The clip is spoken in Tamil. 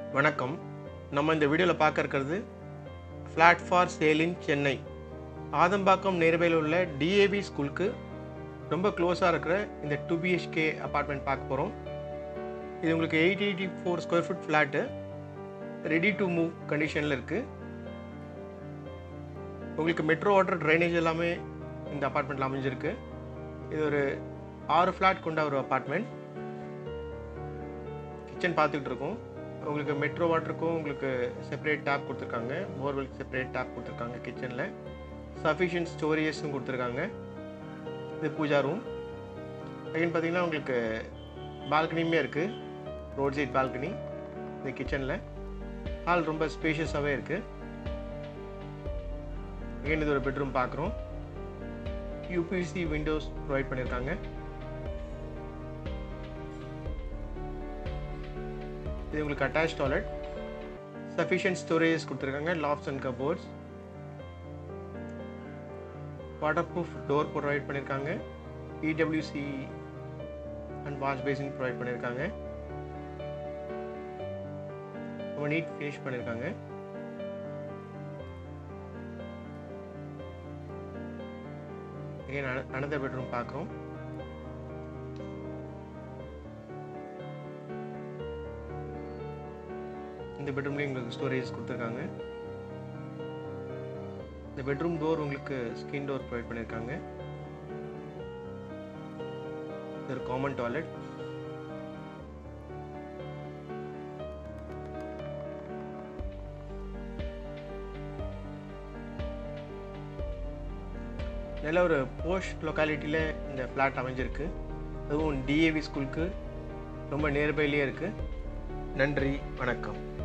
வணக்கம் நம்ம இந்த வீடியோவில் பார்க்க இருக்கிறது flat for sale in Chennai Adambakkam நேர்வையில் உள்ள டிஏவி ஸ்கூலுக்கு ரொம்ப க்ளோஸாக இருக்கிற இந்த டூ பிஹெச்கே அப்பார்ட்மெண்ட் பார்க்க போகிறோம் இது உங்களுக்கு eight eighty four square foot flat ready to move கண்டிஷனில் இருக்குது உங்களுக்கு மெட்ரோ வாட்டர் ட்ரைனேஜ் எல்லாமே இந்த அப்பார்ட்மெண்ட்டில் அமைஞ்சிருக்கு இது ஒரு ஆறு ஃப்ளாட் கொண்ட ஒரு அப்பார்ட்மெண்ட் கிச்சன் பார்த்துக்கிட்டு இருக்கோம் உங்களுக்கு மெட்ரோ வாட்டருக்கும் உங்களுக்கு செப்பரேட் டேப் கொடுத்துருக்காங்க போர்வெலுக்கு செப்பரேட் டேப் கொடுத்துருக்காங்க கிச்சனில் சஃபிஷியன்ட் ஸ்டோரேஜஸும் கொடுத்துருக்காங்க இது பூஜா ரூம் அகைன் பார்த்தீங்கன்னா உங்களுக்கு பால்கனியுமே இருக்குது ரோட் சைட் பால்கனி இந்த கிச்சனில் ஹால் ரொம்ப ஸ்பேஷியஸாகவே இருக்குது அகைன் இது ஒரு பெட்ரூம் பார்க்குறோம் யூபிசி விண்டோஸ் ப்ரொவைட் பண்ணியிருக்காங்க இது உங்களுக்கு அட்டாச் டாய்லெட் சஃபிஷியன்ட் ஸ்டோரேஜ் கொடுத்துருக்காங்க lofts and cupboards waterproof door provide பண்ணியிருக்காங்க EWC and wash basin provide பண்ணியிருக்காங்க ரொம்ப நீட் ஃபினிஷ் பண்ணியிருக்காங்க again another பெட்ரூம் பார்க்குறோம் இந்த பெட்ரூம்லேயும் உங்களுக்கு ஸ்டோரேஜ் கொடுத்துருக்காங்க இந்த பெட்ரூம் டோர் உங்களுக்கு ஸ்கின் டோர் ப்ரொவைட் பண்ணியிருக்காங்க இது ஒரு காமன் டாய்லெட் நல்ல ஒரு போஸ்ட் லொக்காலிட்டியில் இந்த ஃப்ளாட் அமைஞ்சிருக்கு அதுவும் டிஏவி ஸ்கூலுக்கு ரொம்ப நியர்பைலேயே இருக்குது நன்றி வணக்கம்